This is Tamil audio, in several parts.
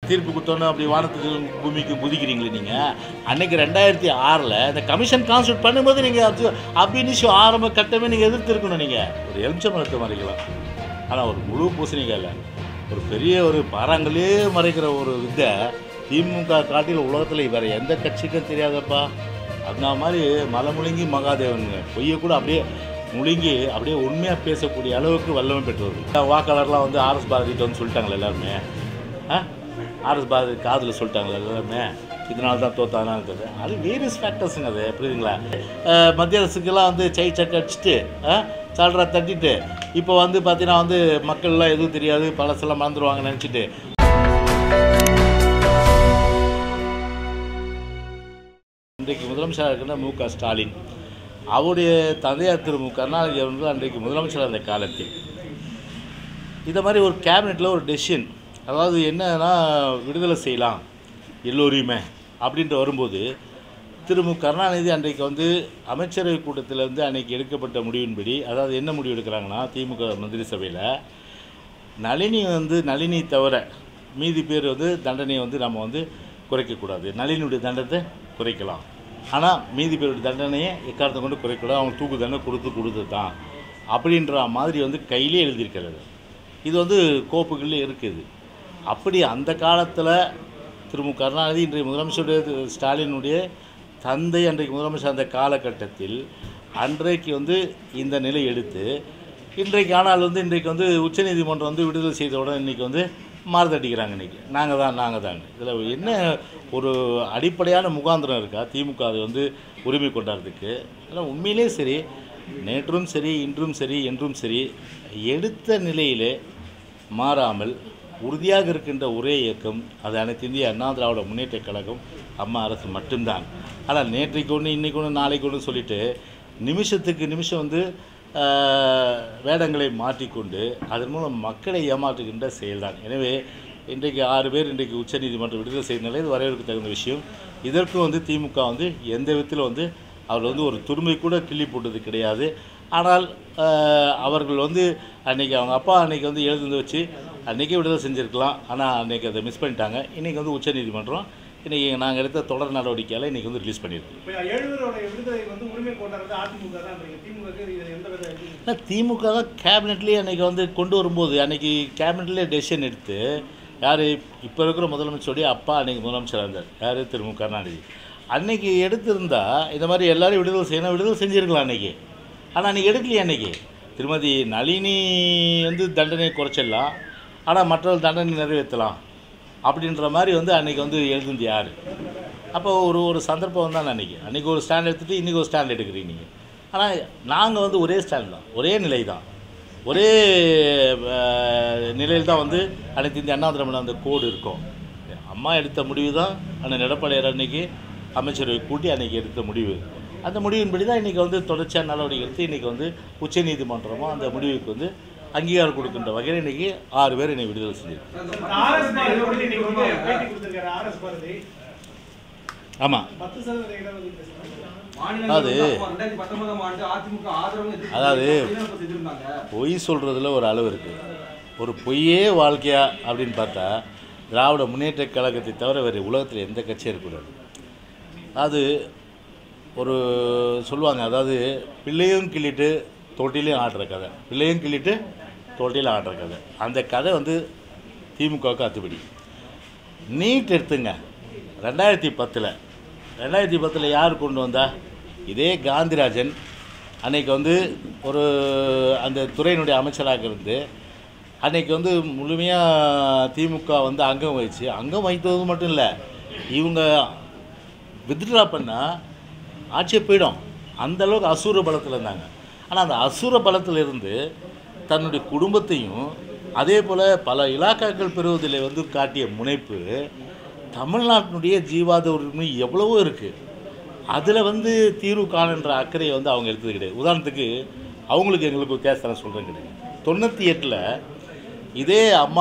தீர்ப்பு குத்தோன்னு அப்படி வானத்துக்கு பூமிக்கு குதிக்கிறீங்களே நீங்கள் அன்னைக்கு ரெண்டாயிரத்தி ஆறில் இந்த கமிஷன் கான்ஸ்டியூட் பண்ணும்போது நீங்கள் அது அபினிஷம் ஆரம்ப கட்டமே நீங்கள் எதிர்த்து இருக்கணும் நீங்கள் ஒரு எலுமிச்சை மரத்தை மறைக்கலாம் ஆனால் ஒரு முழு பூசணிக்காய் இல்லை ஒரு பெரிய ஒரு பாறாங்கல்லே மறைக்கிற ஒரு வித்தை திமுக காட்டில் உலகத்தில் வேறு எந்த கட்சிக்கும் தெரியாதப்பா அந்த மாதிரி மலை முழுங்கி மகாதேவனுங்க பொய்யை கூட அப்படியே முழுங்கி அப்படியே உண்மையாக பேசக்கூடிய அளவுக்கு வல்லமை பெற்றவர்கள் வாக்காளர்லாம் வந்து ஆர்எஸ் பாரதிட்டு வந்து சொல்லிட்டாங்களே எல்லாருமே ஆ ஆர்எஸ் பாரதி காதில் சொல்லிட்டாங்களே எல்லாருமே இதனால தான் தோத்தானான்றது அது வேரியஸ் ஃபேக்டர்ஸுங்க அது புரியுதுங்களா அஹ் மத்திய அரசுக்கெல்லாம் வந்து சை சக்க அடிச்சுட்டு சால்ரா தட்டிட்டு இப்போ வந்து பார்த்தீங்கன்னா வந்து மக்கள்லாம் எதுவும் தெரியாது பழசெல்லாம் மறந்துடுவாங்க நினச்சிட்டு இன்றைக்கு முதலமைச்சராக இருக்கின்ற மு க ஸ்டாலின் அவருடைய தந்தையார் திரு மு கருணாநிதி அவர்கள் அன்றைக்கு முதலமைச்சராக இருந்த காலத்தில் இந்த மாதிரி ஒரு கேபினெட்டில் ஒரு டெசிஷன் அதாவது என்னன்னா விடுதலை செய்யலாம் எல்லோரையுமே அப்படின்ட்டு வரும்போது திரு மு கருணாநிதி அன்றைக்கு வந்து அமைச்சரவை கூட்டத்தில் வந்து அன்றைக்கி எடுக்கப்பட்ட முடிவின்படி அதாவது என்ன முடிவு எடுக்கிறாங்கன்னா திமுக மந்திரி சபையில் நளினி வந்து நளினி தவிர மீதி பேர் வந்து தண்டனையை வந்து நம்ம வந்து குறைக்கக்கூடாது நளினியுடைய தண்டத்தை குறைக்கலாம் ஆனால் மீதி பேருடைய தண்டனையை எக்காரணத்தை கொண்டு குறைக்கூடாது அவங்க தூக்கு தண்டனை கொடுத்து கொடுத்து தான் அப்படின்ற மாதிரி வந்து கையிலே எழுதியிருக்கிறது இது வந்து கோப்புகளில் இருக்குது அப்படி அந்த காலத்தில் திரு மு கருணாநிதி இன்றைய முதலமைச்சருடைய திரு ஸ்டாலினுடைய தந்தை அன்றைக்கு முதலமைச்சர் அந்த காலகட்டத்தில் அன்றைக்கு வந்து இந்த நிலை எடுத்து இன்றைக்கு ஆனால் வந்து இன்றைக்கு வந்து உச்சநீதிமன்றம் வந்து விடுதலை செய்தவுடன் இன்றைக்கி வந்து மாறுதட்டிக்கிறாங்க இன்றைக்கி நாங்கள் தான் நாங்கள் தான் இதில் என்ன ஒரு அடிப்படையான முகாந்திரம் இருக்கா திமுக அது வந்து உரிமை கொண்டாடுறதுக்கு ஆனால் உண்மையிலே சரி நேற்றும் சரி இன்றும் சரி என்றும் சரி எடுத்த நிலையிலே மாறாமல் உறுதியாக இருக்கின்ற ஒரே இயக்கம் அது அனைத்து இந்திய அண்ணா திராவிட முன்னேற்றக் கழகம் அம்மா அரசு மட்டும்தான் ஆனால் நேற்றைக்கு ஒன்று இன்றைக்கு ஒன்று நாளைக்கு ஒன்று சொல்லிட்டு நிமிஷத்துக்கு நிமிஷம் வந்து ஆஹ், வேடங்களை மாற்றிக்கொண்டு அதன் மூலம் மக்களை ஏமாற்றுகின்ற செயல்தான் எனவே இன்றைக்கு ஆறு பேர் இன்றைக்கு உச்சநீதிமன்றம் விடுதலை செய்த நிலை இது வரவேற்க தகுந்த விஷயம் இதற்கும் வந்து திமுக வந்து எந்த விதத்தில் வந்து அவர் வந்து ஒரு துருமை கூட கிள்ளி போட்டது கிடையாது ஆனால் ஆஹ், அவர்கள் வந்து அன்றைக்கி அவங்க அப்பா அன்றைக்கி வந்து எழுந்து வச்சு அன்றைக்கே விடுதலை செஞ்சுருக்கலாம் ஆனால் அன்றைக்கி அதை மிஸ் பண்ணிட்டாங்க இன்றைக்கி வந்து உச்சநீதிமன்றம் இன்றைக்கி நாங்கள் எடுத்த தொடர் நடவடிக்கையால் இன்றைக்கி வந்து ரிலீஸ் பண்ணியிருக்கு இப்போ எழுவருடைய விடுதலை வந்து உரிமை கொண்டாடுறது அதிமுக தான் திமுக இது எந்த வித இது இல்லை திமுக தான் கேபினெட்லேயே அன்றைக்கி வந்து கொண்டு வரும்போது அன்றைக்கி கேபினெட்லேயே டெசிஷன் எடுத்து யார் இப்போ இருக்கிற முதலமைச்சருடைய அப்பா அன்றைக்கி முதலமைச்சராக இருந்தார் யார் திரு மு கருணாநிதி அன்னைக்கு எடுத்திருந்தா இந்த மாதிரி எல்லாரையும் விடுதலை செய்யணும் விடுதலை செஞ்சுருக்கலாம் அன்றைக்கி ஆனால் அன்றைக்கி எடுக்கலையே அன்றைக்கி திருமதி நளினி வந்து தண்டனை குறைச்சிடலாம் ஆனால் மற்றவர்கள் தண்டனை நிறைவேற்றலாம் அப்படின்ற மாதிரி வந்து அன்றைக்கி வந்து எழுதுந்து யார் அப்போ ஒரு ஒரு சந்தர்ப்பம் தான் அன்றைக்கி அன்றைக்கி ஒரு ஸ்டாண்ட் எடுத்துகிட்டு இன்றைக்கி ஒரு ஸ்டாண்ட் எடுக்கிறீங்க நீங்கள் ஆனால் நாங்கள் வந்து ஒரே ஸ்டாண்ட் தான் ஒரே நிலை தான் ஒரே நிலையில் தான் வந்து அனைத்து இந்திய அண்ணா திராவிட அந்த கோடு இருக்கும் அம்மா எடுத்த முடிவு தான் அண்ணன் எடப்பாடியார் அன்னைக்கு அமைச்சரவை கூட்டி அன்னைக்கு எடுத்த முடிவு அந்த முடிவின்படி தான் இன்றைக்கி வந்து தொடர்ச்சியான நடவடிக்கை எடுத்து இன்றைக்கி வந்து உச்சநீதிமன்றமும் அந்த முடிவுக்கு வந்து அங்கீகாரம் கொடுக்கின்ற வகையில் இன்றைக்கி ஆறு பேர் என்னை விடுதலை செஞ்சிருக்கு ஆர்எஸ் பாரதி வந்து இன்னைக்கு வந்து பேட்டி கொடுத்திருக்காரு ஆர்எஸ் பாரதி ஆமாம் பத்து சதவீத இடஒதுக்கீடு பேசுறாங்க. அது- ரெண்டாயிரத்தி பத்தொன்பதாம் ஆண்டு அதிமுக ஆதரவு எதிர்ப்பு அதாவது அப்படின்னு இப்ப செஞ்சிருந்தாங்க பொய் சொல்கிறதுல ஒரு அளவு இருக்குது ஒரு பொய்யே வாழ்க்கையா அப்படின்னு பார்த்தா திராவிட முன்னேற்றக் கழகத்தை தவிர வேறு உலகத்தில் எந்த கட்சியும் இருக்கக்கூடாது அது ஒரு சொல்லுவாங்க அதாவது பிள்ளையும் கிள்ளிட்டு தொட்டிலையும் ஆடுற கதை பிள்ளையும் கிள்ளிட்டு தொட்டிலையும் ஆடுற கதை அந்த கதை வந்து திமுகவுக்கு அத்துப்படி நீட் எடுத்துங்க ரெண்டாயிரத்தி பத்தில் ரெண்டாயிரத்தி பத்தில் யார் கொண்டு வந்தா இதே காந்திராஜன் அன்னைக்கு வந்து ஒரு அந்த துறையினுடைய அமைச்சராக இருந்து அன்னைக்கு வந்து முழுமையாக திமுக வந்து அங்கம் வகிச்சு அங்கம் வகித்தது மட்டும் இல்லை இவங்க வித்ட்ரா பண்ணால் ஆட்சியை போயிடும் அந்த அளவுக்கு அசூர பலத்தில் இருந்தாங்க ஆனால் அந்த அசூர பலத்தில் இருந்து தன்னுடைய குடும்பத்தையும் அதே போல் பல இலாக்காக்கள் பெறுவதில் வந்து காட்டிய முனைப்பு தமிழ்நாட்டினுடைய ஜீவாத உரிமை எவ்வளவோ இருக்குது அதில் வந்து தீர்வு காணுன்ற அக்கறையை வந்து அவங்க எடுத்தது கிடையாது உதாரணத்துக்கு அவங்களுக்கு எங்களுக்கு ஒரு கேஸ் தரேன் சொல்கிறேன் கிடையாது தொண்ணூற்றி எட்டில் இதே அம்மா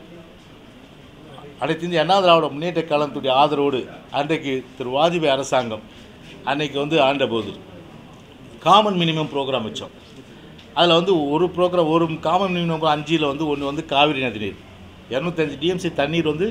அனைத்து இந்திய அண்ணா திராவிட முன்னேற்ற கழகத்துடைய ஆதரவோடு அன்றைக்கு திரு வாஜ்பாய் அரசாங்கம் அன்னைக்கு வந்து ஆண்டபோது காமன் மினிமம் ப்ரோக்ராம் வச்சோம் அதில் வந்து ஒரு ப்ரோக்ராம் ஒரு காமன் மினிமம் அஞ்சில் வந்து ஒன்று வந்து காவிரி நதிநீர் இரநூத்தஞ்சு டிஎம்சி தண்ணீர் வந்து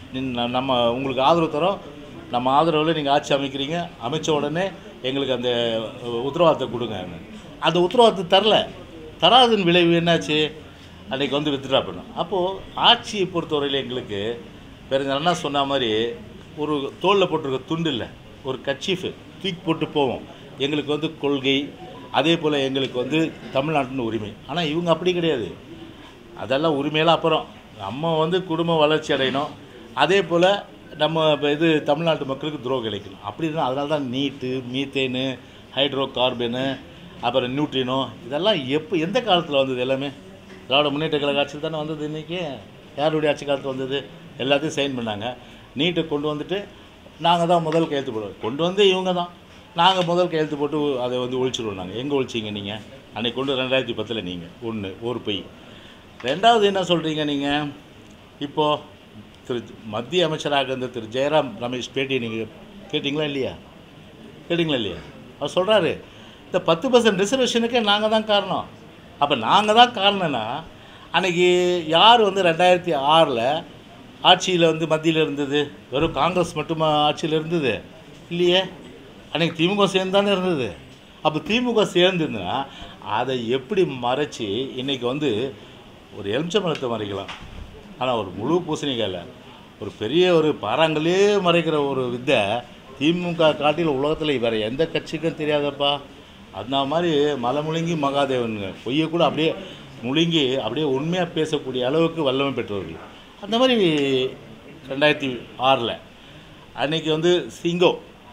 நின்- நம்ம உங்களுக்கு ஆதரவு தரோம் நம்ம ஆதரவில் நீங்கள் ஆட்சி அமைக்கிறீங்க அமைச்ச உடனே எங்களுக்கு அந்த அஹ், உத்தரவாதத்தை கொடுங்க அந்த உத்தரவாதத்தை தரல தராதன் விளைவு என்னாச்சு அன்றைக்கி வந்து வித்ட்ரா பண்ணும் அப்போது ஆட்சியை பொறுத்தவரையில் எங்களுக்கு வேறு அண்ணா சொன்ன மாதிரி ஒரு தோளில் போட்டிருக்க துண்டு இல்லை ஒரு கச்சீஃபு தூக்கி போட்டு போவோம் எங்களுக்கு வந்து கொள்கை அதே போல் எங்களுக்கு வந்து தமிழ்நாட்டின் உரிமை ஆனால் இவங்க அப்படி கிடையாது அதெல்லாம் உரிமையெல்லாம் அப்புறம் நம்ம வந்து குடும்ப வளர்ச்சி அடையணும் அதே போல் நம்ம இப்போ இது தமிழ்நாட்டு மக்களுக்கு துரோகம் கிடைக்கணும் அப்படின்னா அதனால தான் நீட்டு மீத்தேனு ஹைட்ரோ கார்பனு அப்புறம் நியூட்ரினோ இதெல்லாம் எப்போ எந்த காலத்தில் வந்தது எல்லாமே திராவிட முன்னேற்ற கழக ஆட்சியில் தானே வந்தது இன்றைக்கி யாருடைய ஆட்சி காலத்தில் வந்தது எல்லாத்தையும் சைன் பண்ணாங்க நீட்டை கொண்டு வந்துட்டு நாங்கள் தான் முதல் கையெழுத்து போடுவோம் கொண்டு வந்து இவங்க தான் நாங்கள் முதல் கையெழுத்து போட்டு அதை வந்து ஒழிச்சிடுவோம் நாங்கள் எங்கே ஒழிச்சிங்க நீங்கள் அன்னைக்கு கொண்டு ரெண்டாயிரத்தி பத்தில் நீங்கள் ஒன்று ஒரு பை ரெண்டாவது என்ன சொல்கிறீங்க நீங்கள் இப்போது திரு மத்திய அமைச்சராக இருந்த திரு ஜெயராம் ரமேஷ் பேட்டியை நீங்கள் கேட்டிங்களா இல்லையா கேட்டிங்களா இல்லையா அவர் சொல்கிறாரு இந்த பத்து பர்சன்ட் ரிசர்வேஷனுக்கே நாங்கள் தான் காரணம் அப்போ நாங்கள் தான் காரணம்னா அன்னைக்கு யார் வந்து ரெண்டாயிரத்தி ஆறில் ஆட்சியில் வந்து மத்தியில் இருந்தது வெறும் காங்கிரஸ் மட்டுமா ஆட்சியில் இருந்தது இல்லையே அன்னைக்கு திமுக சேர்ந்து தானே இருந்தது அப்போ திமுக சேர்ந்துன்னா அதை எப்படி மறைச்சி இன்னைக்கு வந்து ஒரு எலுமிச்சம்பழத்தை மறைக்கலாம் ஆனால் ஒரு முழு பூசணிக்காயில் ஒரு பெரிய ஒரு பாறாங்கல்லே மறைக்கிற ஒரு வித்தை திமுக காட்டில் உலகத்தில் வேறு எந்த கட்சிக்கும் தெரியாதப்பா அந்த மாதிரி மலை முழுங்கி மகாதேவனுங்க பொய்யை கூட அப்படியே முழுங்கி அப்படியே உண்மையாக பேசக்கூடிய அளவுக்கு வல்லமை பெற்றவர்கள் அந்த மாதிரி ரெண்டாயிரத்தி ஆறில் அன்னைக்கு வந்து சிங்கோ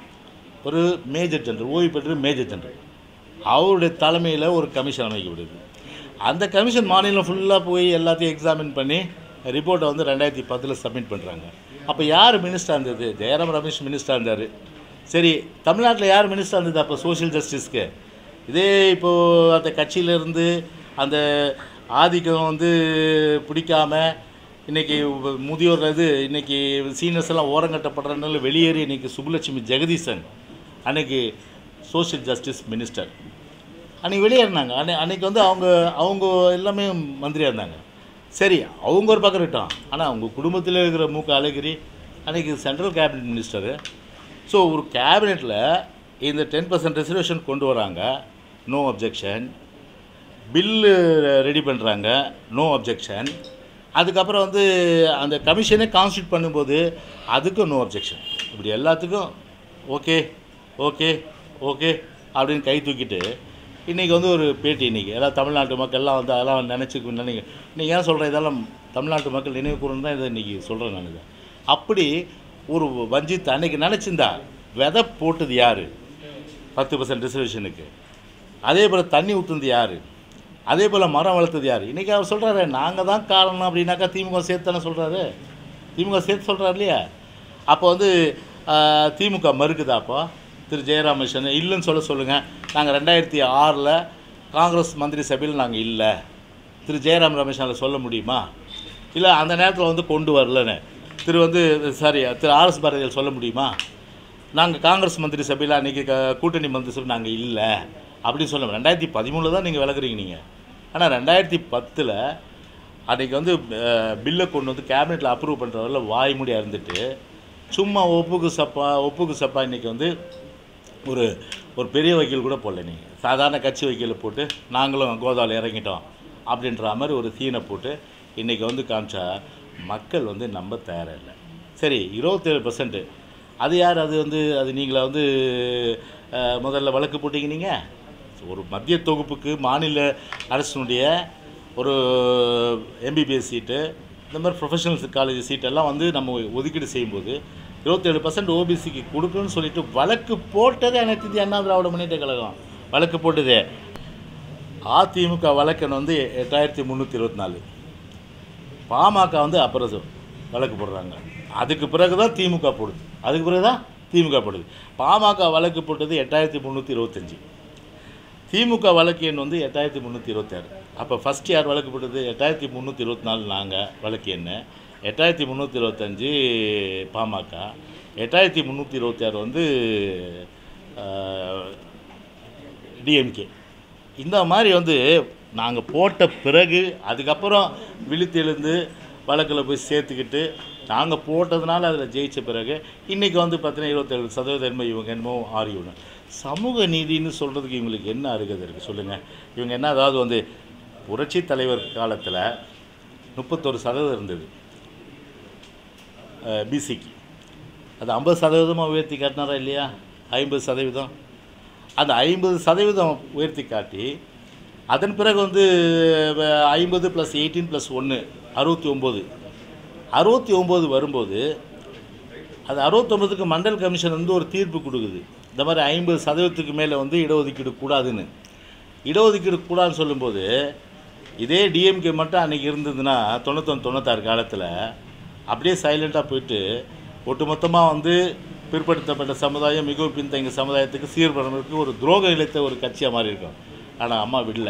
ஒரு மேஜர் ஜெனரல் ஓய்வு பெற்ற மேஜர் ஜெனரல் அவருடைய தலைமையில் ஒரு கமிஷன் அமைக்கப்படுது அந்த கமிஷன் மாநிலம் ஃபுல்லாக போய் எல்லாத்தையும் எக்ஸாமின் பண்ணி ரிப்போர்ட்டை வந்து ரெண்டாயிரத்தி பத்தில் சப்மிட் பண்ணுறாங்க அப்போ யார் மினிஸ்டராக இருந்தது ஜெயராம் ரமேஷ் மினிஸ்டராக இருந்தார் சரி தமிழ்நாட்டில் யார் மினிஸ்டராக இருந்தது அப்போ சோஷியல் ஜஸ்டிஸ்க்கு இதே இப்போது அந்த கட்சியிலேருந்து அந்த ஆதிக்கம் வந்து பிடிக்காம இன்றைக்கி முதியோர் இது இன்றைக்கி சீனியர்ஸ் எல்லாம் ஓரங்கட்டப்படுறதுனால வெளியேறி இன்றைக்கி சுப்புலட்சுமி ஜெகதீசன் அன்னைக்கு சோஷியல் ஜஸ்டிஸ் மினிஸ்டர் அன்றைக்கி வெளியேறினாங்க அன்னை அன்றைக்கி வந்து அவங்க அவங்க எல்லாமே மந்திரியாக இருந்தாங்க சரி அவங்க ஒரு பக்கம் இருக்கட்டும் ஆனால் அவங்க குடும்பத்தில் இருக்கிற மூக்க அழகிரி அன்றைக்கி சென்ட்ரல் கேபினட் மினிஸ்டரு ஸோ ஒரு கேபினெட்டில் இந்த டென் பர்சன்ட் ரிசர்வேஷன் கொண்டு வராங்க நோ அப்ஜெக்ஷன் பில்லு ரெடி பண்ணுறாங்க நோ அப்ஜெக்ஷன் அதுக்கப்புறம் வந்து அந்த கமிஷனே கான்ஸ்டியூட் பண்ணும்போது அதுக்கும் நோ அப்ஜெக்ஷன் இப்படி எல்லாத்துக்கும் ஓகே ஓகே ஓகே அப்படின்னு கை தூக்கிட்டு இன்றைக்கி வந்து ஒரு பேட்டி இன்றைக்கி எல்லாம் தமிழ்நாட்டு மக்கள்லாம் வந்து அதெல்லாம் நினச்சிக்கு நினைக்க நீங்கள் ஏன் சொல்கிற இதெல்லாம் தமிழ்நாட்டு மக்கள் நினைவு கூறணும் தான் இதை இன்றைக்கி சொல்கிறேன் நான் இதை அப்படி ஒரு வஞ்சித் அன்னைக்கு நினச்சிருந்தா விதை போட்டது யார் பத்து பர்சன்ட் ரிசர்வேஷனுக்கு அதே போல் தண்ணி ஊற்றுனது யார் அதே போல் மரம் வளர்த்தது யார் இன்றைக்கி அவர் சொல்கிறாரு நாங்கள் தான் காரணம் அப்படின்னாக்கா திமுக சேர்த்து தானே சொல்கிறாரு திமுக சேர்த்து சொல்கிறாரு இல்லையா அப்போ வந்து ஆஹ், திமுக மறுக்குதா அப்போ திரு ஜெயராமகிருஷ்ணன் இல்லைன்னு சொல்ல சொல்லுங்கள் நாங்கள் ரெண்டாயிரத்தி ஆறில் காங்கிரஸ் மந்திரி சபையில் நாங்கள் இல்லை திரு ஜெயராம் ரமேஷால் சொல்ல முடியுமா இல்லை அந்த நேரத்தில் வந்து கொண்டு வரலன்னு திரு வந்து சாரி திரு ஆர்எஸ் பாரதியார் சொல்ல முடியுமா நாங்கள் காங்கிரஸ் மந்திரி சபையில் அன்றைக்கி க கூட்டணி மந்திரி சபை நாங்கள் இல்லை அப்படின்னு சொல்ல ரெண்டாயிரத்தி பதிமூணில் தான் நீங்கள் விளக்குறீங்க நீங்கள் ஆனால் ரெண்டாயிரத்தி பத்தில் அன்றைக்கி வந்து பில்லை கொண்டு வந்து கேபினெட்டில் அப்ரூவ் பண்ணுறவரில் வாய்மூடியாக இருந்துட்டு சும்மா ஒப்புக்கு சப்பா ஒப்புக்கு சப்பா இன்றைக்கி வந்து ஒரு ஒரு பெரிய வக்கீல் கூட போடல நீங்கள் சாதாரண கட்சி வக்கீலை போட்டு நாங்களும் கோதாவில் இறங்கிட்டோம் அப்படின்ற மாதிரி ஒரு சீனை போட்டு இன்றைக்கி வந்து காமிச்சா மக்கள் வந்து நம்ப தயாராக இல்லை சரி இருபத்தேழு பர்சன்ட் அது யார் அது வந்து அது நீங்களா வந்து அஹ், முதல்ல வழக்கு போட்டீங்க நீங்கள் ஒரு மத்திய தொகுப்புக்கு மாநில அரசினுடைய ஒரு எம்பிபிஎஸ் சீட்டு இந்த மாதிரி ப்ரொஃபஷனல்ஸ் காலேஜ் சீட்டெல்லாம் வந்து நம்ம ஒதுக்கீடு செய்யும்போது இருபத்தேழு பர்சன்ட் ஓபிசிக்கு கொடுக்கணும்னு சொல்லிட்டு வழக்கு போட்டதே அனைத்து இந்திய அண்ணா திராவிட முன்னேற்ற கழகம் வழக்கு போட்டதே அதிமுக வழக்கன் வந்து எட்டாயிரத்தி முந்நூற்றி இருபத்தி நாலு பாமக வந்து அப்புறம் சொ- வழக்கு போடுறாங்க அதுக்கு பிறகு தான் திமுக போடுது அதுக்கு பிறகு தான் திமுக போடுது பாமக வழக்கு போட்டது எட்டாயிரத்தி முந்நூற்றி இருபத்தஞ்சி திமுக வழக்கு எண் வந்து எட்டாயிரத்தி முந்நூற்றி இருபத்தாறு அப்போ ஃபஸ்ட் யார் வழக்கு போட்டது எட்டாயிரத்தி முந்நூற்றி இருபத்தி நாலு நாங்கள் வழக்கு எண் எட்டாயிரத்தி முந்நூற்றி இருபத்தஞ்சி பாமக எட்டாயிரத்தி முந்நூற்றி இருபத்தாறு வந்து டிஎம்கே இந்த மாதிரி வந்து நாங்கள் போட்ட பிறகு அதுக்கப்புறம் விழித்தெழுந்து வழக்கில் போய் சேர்த்துக்கிட்டு நாங்கள் போட்டதுனால அதில் ஜெயித்த பிறகு இன்றைக்கி வந்து பார்த்தீங்கன்னா இருபத்தேழு சதவீதம் என்னமோ இவங்க என்னமோ ஆறு இவங்க சமூக நீதின்னு சொல்கிறதுக்கு இவங்களுக்கு என்ன அருகதை இருக்குது சொல்லுங்கள் இவங்க என்ன அதாவது வந்து புரட்சி தலைவர் காலத்தில் முப்பத்தொரு சதவீதம் இருந்தது பிசிக்கு அது ஐம்பது சதவீதமாக உயர்த்தி காட்டினாரா இல்லையா ஐம்பது சதவீதம் அந்த ஐம்பது சதவீதம் உயர்த்தி காட்டி அதன் பிறகு வந்து ஐம்பது ப்ளஸ் எயிட்டீன் ப்ளஸ் ஒன்று அறுபத்தி ஒம்பது அறுபத்தி ஒம்பது வரும்போது அது அறுபத்தொம்பதுக்கு மண்டல் கமிஷன் வந்து ஒரு தீர்ப்பு கொடுக்குது இந்த மாதிரி ஐம்பது சதவீதத்துக்கு மேலே வந்து இடஒதுக்கீடு கூடாதுன்னு இடஒதுக்கீடு கூடாதுன்னு சொல்லும்போது இதே டிஎம்கே மட்டும் அன்றைக்கி இருந்ததுன்னா தொண்ணூத்தொன்று தொண்ணூத்தாறு காலத்தில் அப்படியே சைலண்ட்டாக போயிட்டு ஒட்டுமொத்தமாக வந்து பிற்படுத்தப்பட்ட சமுதாயம் மிகவும் பின்தங்கிய சமுதாயத்துக்கு சீர்படுறதுக்கு ஒரு துரோகம் இழைத்த ஒரு கட்சியாக மாறி இருக்கும் ஆனால் அம்மா விடல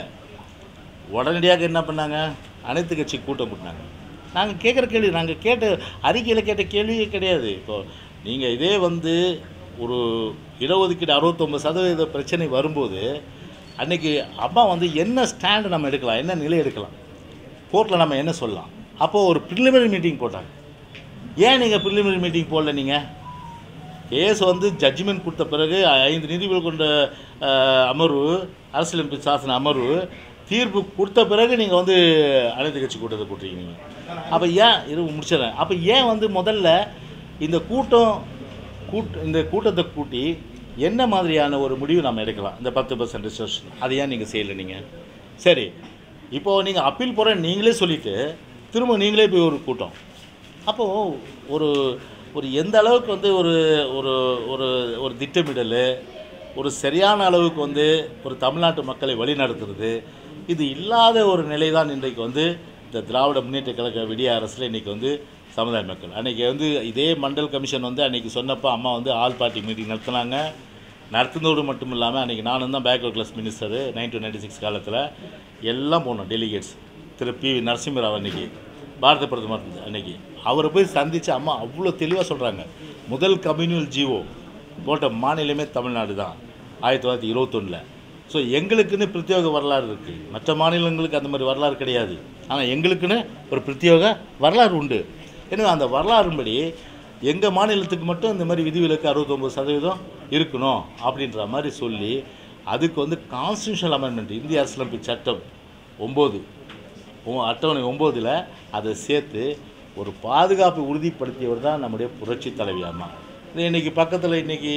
உடனடியாக என்ன பண்ணாங்க அனைத்து கட்சி கூட்டம் கூட்டினாங்க நாங்கள் கேட்குற கேள்வி நாங்கள் கேட்ட அறிக்கையில் கேட்ட கேள்வியே கிடையாது இப்போ நீங்கள் இதே வந்து ஒரு இடஒதுக்கீடு அறுபத்தொம்பது சதவீத பிரச்சனை வரும்போது அன்னைக்கு அம்மா வந்து என்ன ஸ்டாண்டு நம்ம எடுக்கலாம் என்ன நிலை எடுக்கலாம் கோர்ட்டில் நம்ம என்ன சொல்லலாம் அப்போது ஒரு ப்ரிலிமினரி மீட்டிங் போட்டாங்க ஏன் நீங்கள் ப்ரிலிமினரி மீட்டிங் போடல நீங்கள் கேஸ் வந்து ஜட்ஜ்மெண்ட் கொடுத்த பிறகு ஐந்து நீதிபதிகள் கொண்ட அஹ், அமர்வு அரசியலமைப்பு சாசன அமர்வு தீர்ப்பு கொடுத்த பிறகு நீங்கள் வந்து அனைத்து கட்சி கூட்டத்தை கூட்டுறீங்க அப்போ ஏன் இது முடிச்சிடறேன் அப்போ ஏன் வந்து முதல்ல இந்த கூட்டம் கூட் இந்த கூட்டத்தை கூட்டி என்ன மாதிரியான ஒரு முடிவு நம்ம எடுக்கலாம் இந்த பத்து பர்சன்ட் ரிசர்வேஷன் அதை ஏன் நீங்கள் செய்யலை நீங்கள் சரி இப்போது நீங்கள் அப்பீல் போகிற நீங்களே சொல்லிவிட்டு திரும்ப நீங்களே போய் ஒரு கூட்டம் அப்போது ஒரு ஒரு எந்த அளவுக்கு வந்து ஒரு ஒரு ஒரு ஒரு திட்டமிடல் ஒரு சரியான அளவுக்கு வந்து ஒரு தமிழ்நாட்டு மக்களை வழிநடத்துறது இது இல்லாத ஒரு நிலை தான் இன்றைக்கு வந்து இந்த திராவிட முன்னேற்ற கழக விடிய அரசில் இன்றைக்கி வந்து சமுதாய மக்கள் அன்றைக்கி வந்து இதே மண்டல் கமிஷன் வந்து அன்றைக்கி சொன்னப்போ அம்மா வந்து ஆல் பார்ட்டி மீட்டிங் நடத்துனாங்க நடத்துனதோடு மட்டும் இல்லாமல் அன்றைக்கி நானும் தான் backward class minister nineteen ninety six காலத்தில் எல்லாம் போனோம் டெலிகேட்ஸ் திரு பி வி நரசிம்மராவ் அன்னைக்கு பாரத பிரதமர் அன்னைக்கு அவரை போய் சந்தித்து அம்மா அவ்வளோ தெளிவாக சொல்கிறாங்க முதல் கம்யூனல் ஜீவோ போட்ட மாநிலமே தமிழ்நாடு தான் ஆயிரத்தி தொள்ளாயிரத்தி இருபத்தொன்னில் ஸோ எங்களுக்குன்னு பிரத்யேக வரலாறு இருக்குது மற்ற மாநிலங்களுக்கு அந்த மாதிரி வரலாறு கிடையாது ஆனால் எங்களுக்குன்னு ஒரு பிரத்யேக வரலாறு உண்டு எனவே அந்த வரலாறுபடி எங்கள் மாநிலத்துக்கு மட்டும் இந்த மாதிரி விதிவிலக்கு அறுபத்தொம்பது சதவீதம் இருக்கணும் அப்படின்ற மாதிரி சொல்லி அதுக்கு வந்து கான்ஸ்டியூஷனல் அமெண்ட்மெண்ட் இந்திய அரசியலமைப்பு சட்டம் ஒம்பது அட்டவணை ஒம்போதில் அதை சேர்த்து ஒரு பாதுகாப்பை உறுதிப்படுத்தியவர் தான் நம்முடைய புரட்சி தலைவி அம்மா இது இன்றைக்கி பக்கத்தில் இன்றைக்கி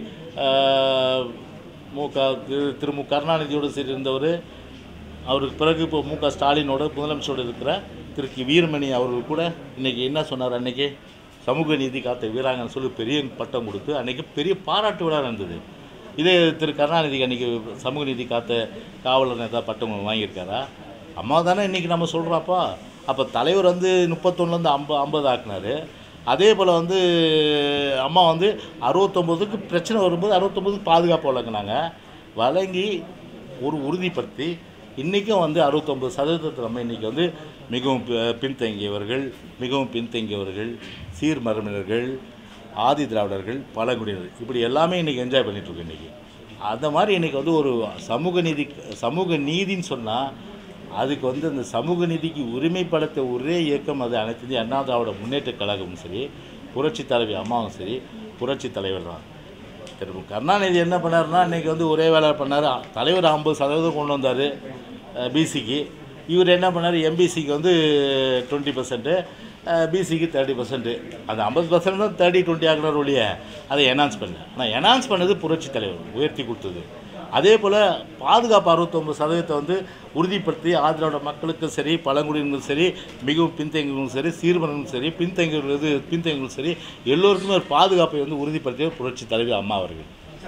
மு க திரு திரு மு கருணாநிதியோடு சரி இருந்தவர் அவருக்கு பிறகு இப்போ மு க ஸ்டாலினோட முதலமைச்சரோடு இருக்கிற திரு கி வீரமணி அவர்கள் கூட இன்றைக்கி என்ன சொன்னார் அன்றைக்கி சமூக நீதி காத்த வீராங்கன்னு சொல்லி பெரிய பட்டம் கொடுத்து அன்றைக்கி பெரிய பாராட்டு விழா நடந்தது இதே திரு கருணாநிதிக்கு அன்றைக்கி சமூக நீதி காத்த காவலர் ஏதாவது பட்டம் வாங்கியிருக்காரா அம்மா தானே இன்றைக்கி நம்ம சொல்கிறாப்பா அப்போ தலைவர் வந்து முப்பத்தொன்னுலேருந்து ஐம்ப ஐம்பது ஆக்குனாரு அதே போல் வந்து அம்மா வந்து அறுபத்தொம்போதுக்கு பிரச்சனை வரும்போது அறுபத்தொம்போதுக்கு பாதுகாப்பு வழங்கினாங்க வழங்கி ஒரு உறுதிப்படுத்தி இன்றைக்கும் வந்து அறுபத்தொம்பது சதவீதத்தில் நம்ம இன்றைக்கி வந்து மிகவும் பி- பின்தங்கியவர்கள் மிகவும் பின்தங்கியவர்கள் சீர்மரபினர்கள் ஆதி திராவிடர்கள் பழங்குடியினர் இப்படி எல்லாமே இன்றைக்கி என்ஜாய் பண்ணிகிட்ருக்கோம் இன்றைக்கி அந்த மாதிரி இன்றைக்கி வந்து ஒரு சமூக நீதி சமூக நீதின்னு சொன்னால் அதுக்கு வந்து அந்த சமூக நீதிக்கு உரிமைப்படுத்த ஒரே இயக்கம் அது அனைத்து இந்திய அண்ணா திராவிட முன்னேற்ற கழகமும் சரி புரட்சி தலைவி அம்மாவும் சரி புரட்சி தலைவர் தான் திரு மு. கருணாநிதி என்ன பண்ணாருன்னா இன்றைக்கி வந்து ஒரே வேலை பண்ணார் தலைவர் ஐம்பது சதவீதம் கொண்டு வந்தார் பிசிக்கு இவர் என்ன பண்ணார் எம்பிசிக்கு வந்து டுவெண்ட்டி பர்சன்ட்டு பிசிக்கு தேர்ட்டி பர்சன்ட்டு அந்த ஐம்பது பர்சன்ட் தான் தேர்ட்டி டுவெண்ட்டி ஆகிற ஒழிய அதை என்ஹான்ஸ் பண்ணல ஆனால் என்ஹான்ஸ் பண்ணது புரட்சி தலைவர் உயர்த்தி கொடுத்தது அதே போல் பாதுகாப்பு அறுபத்தொம்பது சதவீதத்தை வந்து உறுதிப்படுத்தி ஆதரவோட மக்களுக்கும் சரி பழங்குடியினரும் சரி மிகவும் பின்தங்கியவங்களும் சரி சீர்மனும் சரி பின்தங்கியவர்கள் இது பின்தங்கியவர்களும் சரி எல்லோருக்குமே ஒரு பாதுகாப்பை வந்து உறுதிப்படுத்திய புரட்சி தலைவி அம்மா அவர்கள்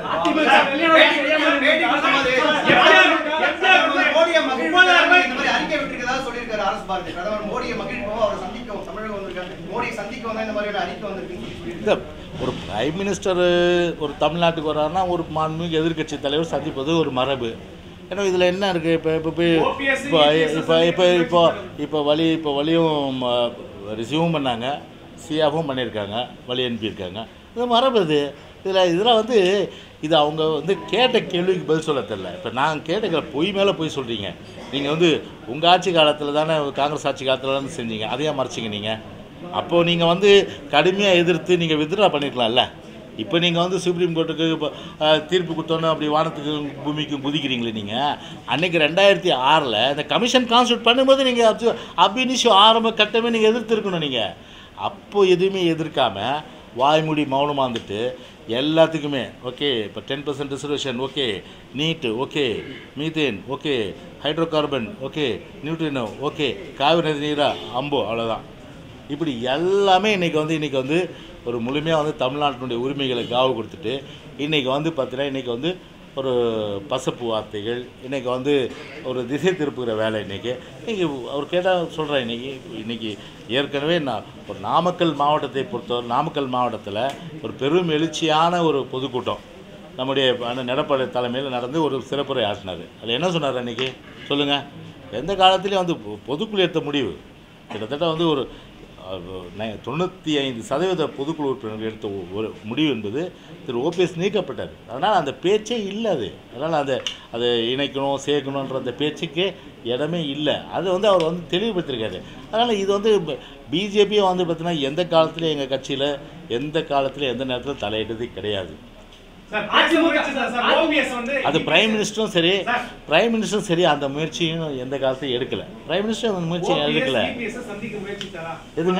மோடியை மகிழ்விப்பதாக இந்த மாதிரி அறிக்கை விட்டிருக்கதா சொல்லியிருக்காரு அரசு பாரதி பிரதமர் மோடியை மகிழ்விப்போம் அவரை சந்திக்கவும் தமிழகம் வந்திருக்காரு மோடியை சந்திக்க வந்தா இந்த மாதிரியான அறிக்கை வந்திருக்குன்னு சொல்லி சொல்லியிருக்காரு. இந்த ஒரு பிரைம் மினிஸ்டர் ஒரு தமிழ்நாட்டுக்கு வர்றாருன்னா ஒரு மாண்புமிகு எதிர்க்கட்சி தலைவர் சந்திப்பது ஒரு மரபு ஏன்னா இதில் என்ன இருக்குது இப்போ இப்போ போய் இப்போ இப்போ இப்போ இப்போ இப்போ வழி இப்போ வழியும் ரிசீவும் பண்ணாங்க சியாவும் பண்ணியிருக்காங்க வழி அனுப்பியிருக்காங்க இது மரபு இது இதில் இதில் வந்து இது அவங்க வந்து கேட்ட கேள்விக்கு பதில் சொல்ல தெரில இப்போ நான் கேட்ட கேள்வி பொய் மேலே பொய் சொல்கிறீங்க நீங்கள் வந்து உங்கள் ஆட்சி காலத்தில் தானே காங்கிரஸ் ஆட்சி காலத்தில் தானே செஞ்சீங்க அதையே மறைச்சிங்க நீங்கள் அப்போது நீங்கள் வந்து கடுமையாக எதிர்த்து நீங்கள் வித்ட்ரா பண்ணிருக்கலாம்ல இப்போ நீங்கள் வந்து சுப்ரீம் கோர்ட்டுக்கு இப்போ அஹ், தீர்ப்பு கொடுத்தோன்னே அப்படி வானத்துக்கும் பூமிக்கும் குதிக்கிறீங்களே நீங்கள் அன்னைக்கு ரெண்டாயிரத்தி ஆறில் இந்த கமிஷன் கான்ஸ்டியூட் பண்ணும்போது நீங்கள் அப்சு அபினிஷு ஆரம்ப கட்டமே நீங்கள் எதிர்த்துருக்கணும் நீங்கள் அப்போ எதுவுமே எதிர்க்காம வாய்மூடி மௌனமாக இருந்துட்டு எல்லாத்துக்குமே ஓகே இப்போ ten percent reservation okay NEET okay methane okay hydrocarbon okay neutrino okay Kaveri நதி நீரா அம்போ அவ்வளோதான் இப்படி எல்லாமே இன்றைக்கி வந்து இன்றைக்கி வந்து ஒரு முழுமையாக வந்து தமிழ்நாட்டினுடைய உரிமைகளை காவு கொடுத்துட்டு இன்றைக்கி வந்து பார்த்தீங்கன்னா இன்றைக்கி வந்து ஒரு பசப்பு வார்த்தைகள் இன்றைக்கி வந்து ஒரு திசை திருப்புகிற வேலை இன்றைக்கி இன்றைக்கி அவர் கேட்டால் சொல்கிறேன் இன்றைக்கி இன்றைக்கி ஏற்கனவே நான் ஒரு நாமக்கல் மாவட்டத்தை பொறுத்தவரை நாமக்கல் மாவட்டத்தில் ஒரு பெரும் எழுச்சியான ஒரு பொதுக்கூட்டம் நம்முடைய அண்ணன் எடப்பாடி தலைமையில் நடந்து ஒரு சிறப்புரை ஆற்றினார் அதில் என்ன சொன்னார் அன்றைக்கி சொல்லுங்கள் எந்த காலத்துலேயும் வந்து பொ- பொதுக்குழு எடுத்த முடிவு கிட்டத்தட்ட வந்து ஒரு அஹ், நை- தொண்ணூற்றி ஐந்து சதவீத பொதுக்குழு உறுப்பினர்கள் எடுத்த ஒ- ஒரு முடிவு என்பது திரு ஓபிஎஸ் நீக்கப்பட்டார் அதனால் அந்த பேச்சே இல்லை அது அதனால் அந்த அதை இணைக்கணும் சேர்க்கணுன்ற அந்த பேச்சுக்கே இடமே இல்லை அது வந்து அவர் வந்து தெளிவுபடுத்திருக்காரு அதனால் இது வந்து பிஜேபியும் வந்து பார்த்தீங்கன்னா எந்த காலத்துலையும் எங்கள் கட்சியில் எந்த காலத்தில் எந்த நேரத்தில் தலையிட்டது கிடையாது சார் பேச முயற்சி சார் சார் ஓபிஎஸ் வந்து அது பிரைம் மினிஸ்டரும் சரி சார். பிரைம் மினிஸ்டரும் சரி அந்த முயற்சியும் எந்த காலத்தையும் எடுக்கல பிரைம் மினிஸ்டர் அந்த முயற்சியை எடுக்கல இபிஎஸ் சந்திக்க முயற்சித்தாரா எதுங்க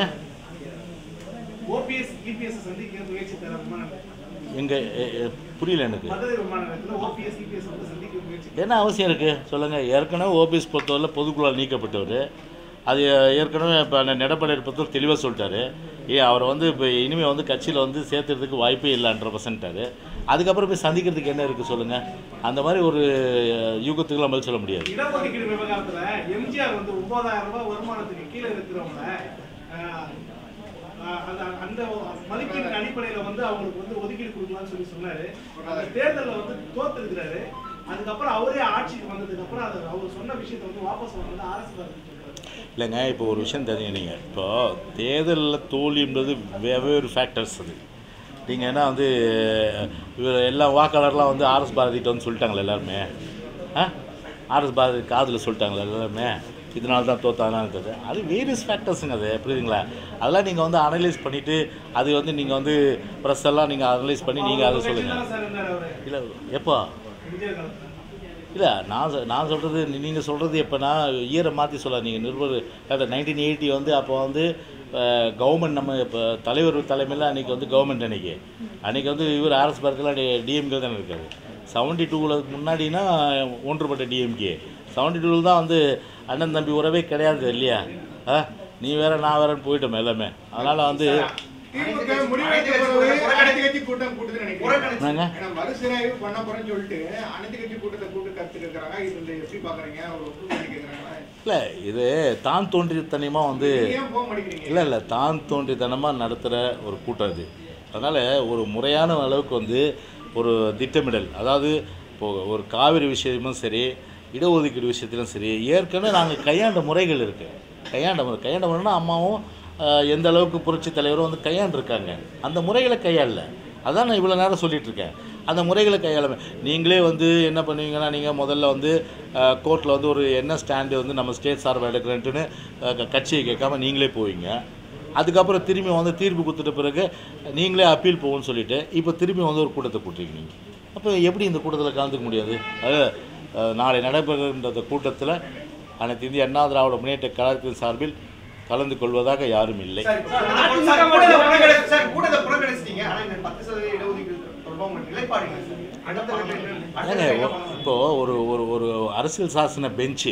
ஓபிஎஸ் இபிஎஸ் சந்திக்க முயற்சித்தாரா விமான நிலையத்துல? எங்க எ- எ- புரியல எனக்கு மதுரை விமான நிலையத்தில் ஓபிஎஸ் இபிஎஸ் வந்து சந்திக்க முயற்சி என்ன அவசியம் இருக்குது சொல்லுங்கள் ஏற்கனவே ஓபிஎஸ் பொறுத்தவரை பொதுக்குழால் நீக்கப்பட்டவர் அது ஏற்கனவே இப்போ எடப்பாடி பொறுத்தவரை தெளிவாக சொல்லிட்டாரு ஏ அவரை வந்து இப்போ இனிமேல் வந்து கட்சியில் வந்து சேர்த்துறதுக்கு வாய்ப்பே இல்லைன்ற பர்சன்ட்டாரு அதுக்கப்புறம் போய் சந்திக்கிறதுக்கு என்ன இருக்குது சொல்லுங்கள் அந்த மாதிரி ஒரு யூகத்துக்குலாம் பதில் சொல்ல முடியாது இடஒதுக்கீடு விவகாரத்துல எம்ஜிஆர் வந்து ஒன்பதாயிரம் ரூபாய் வருமானத்துக்கு கீழே இருக்கிறவங்க ஆஹ், ஆஹ், அந்த அந்த மதிப்பீட்டின் அடிப்படையில வந்து அவங்களுக்கு வந்து ஒதுக்கீடு கொடுக்கலாம்னு சொல்லி சொன்னாரு அந்த தேர்தல்ல வந்து தோத்துருக்கிறாரு அதுக்கப்புறம் அவரே ஆட்சிக்கு வந்ததுக்கு அப்புறம் அது அவர் சொன்ன விஷயத்தை வந்து வாபஸ் வாங்கினது அரசு சொல்றாரு இல்லைங்க இப்போ ஒரு விஷயம் தெரிஞ்சுங்க இப்போ தேர்தலில் தோல்வின்றது வெவ்வேறு ஃபேக்டர்ஸ் அது நீங்கள் என்ன வந்து இவர் எல்லா வாக்காளர்லாம் வந்து ஆர்எஸ் பாரதிட்ட வந்து சொல்லிட்டாங்களே எல்லாருமே ஆ ஆர்எஸ் பாரதி காதில் சொல்லிட்டாங்களே எல்லாருமே இதனால தான் தோத்தானான்றது அது வேரியஸ் ஃபேக்டர்ஸுங்க அது புரியுதுங்களா அதெல்லாம் நீங்கள் வந்து அனலைஸ் பண்ணிவிட்டு அது வந்து நீங்கள் வந்து ப்ரெஸ் எல்லாம் நீங்கள் அனலைஸ் பண்ணி நீங்கள் அதை சொல்லுங்கள் சார் இருந்தார் அவரு இல்லை எப்போ எம்ஜிஆர் காலத்துல இல்லை நான் சொ- நான் சொல்கிறது நீங்கள் சொல்கிறது எப்போனா இயரை மாற்றி சொல்ல நீங்கள் நிருபர் கரெக்டாக நைன்டீன் எயிட்டி வந்து அப்போ வந்து கவர்மெண்ட் நம்ம இப்போ தலைவர் தலைமையில் அன்றைக்கி வந்து கவர்மெண்ட் அன்றைக்கி அன்றைக்கி வந்து இவர் ஆர்எஸ் பார்க்கலாம் டிஎம்கே தானே இருக்காரு செவன்ட்டி டூவில் முன்னாடினா ஒன்றுபட்ட டிஎம்கே செவன்ட்டி டூவில் தான் வந்து அண்ணன் தம்பி உறவே கிடையாது இல்லையா ஆ நீ வேற நான் வேறன்னு போயிட்டோம் எல்லாமே அதனால் வந்து திமுக முடிவெடுத்த பிறகு அனைத்து கட்சி கூட்டம் கூட்டுதுன்னு நினைக்கிறேன் புறக்கணிச்சு என்னங்க ஏன்னா மறுசீராய்வு பண்ண போறேன்னு சொல்லிட்டு அனைத்து கட்சி கூட்டத்தை கூட்டு கருத்து இருக்கிறாங்க இது இந்த எப்படி பாக்குறீங்க ஒரு ஒப்புதல் கேட்கறாங்களா இல்லை இது தான் தோன்றித்தனமாக வந்து ஏன் போக மாட்டேங்கிறீங்க இல்லை இல்லை தான் தோன்றித்தனமாக நடத்துகிற ஒரு கூட்டம் இது அதனால் ஒரு முறையான அளவுக்கு வந்து ஒரு திட்டமிடல் அதாவது இப்போது ஒரு காவிரி விஷயமும் சரி இடஒதுக்கீடு விஷயத்திலும் சரி ஏற்கனவே நாங்கள் கையாண்ட முறைகள் இருக்குது கையாண்ட முறை கையாண்ட முறைனா அம்மாவும் ஆஹ், எந்த அளவுக்கு புரட்சி தலைவரும் வந்து கையாண்டிருக்காங்க அந்த முறைகளை கையாளல அதான் நான் இவ்வளோ நேரம் சொல்லிட்டு இருக்கேன் அந்த முறைகளை கையாள நீங்களே வந்து என்ன பண்ணுவீங்கன்னா நீங்கள் முதல்ல வந்து கோர்ட்டில் வந்து ஒரு என்ன ஸ்டாண்டு வந்து நம்ம ஸ்டேட் சார்பாக எடுக்கிறேன்ட்டுன்னு அஹ், க- கட்சியை கேட்காம நீங்களே போவீங்க அதுக்கப்புறம் திரும்பி வந்து தீர்ப்பு கொடுத்துட்ட பிறகு நீங்களே அப்பீல் போகும்னு சொல்லிட்டு இப்போ திரும்பி வந்து ஒரு கூட்டத்தை கூட்டுறீங்க நீங்கள் அப்போ எப்படி இந்த கூட்டத்தில் கலந்துக்க முடியாது அது அஹ், நாளை நடைபெறுகின்ற இந்த கூட்டத்தில் அனைத்து இந்திய அண்ணா திராவிட முன்னேற்ற கழகத்தின் சார்பில் கலந்து கொள்வதாக யாரும் இல்லை சார், இப்ப சார், கூட்டத்தை புறக்கணி- சார், கூட்டத்தை புறக்கணிச்சிட்டீங்க. ஆனா இந்த 10% இடஒதுக்கீடு தொடர்பா உங்க நிலைப்பாடு என்ன சார்? அடுத்த கட்ட- அடுத்த ஏங்க கட்ட- ஒ- இப்போ ஒரு ஒரு ஒரு அரசியல் சாசன பெஞ்சு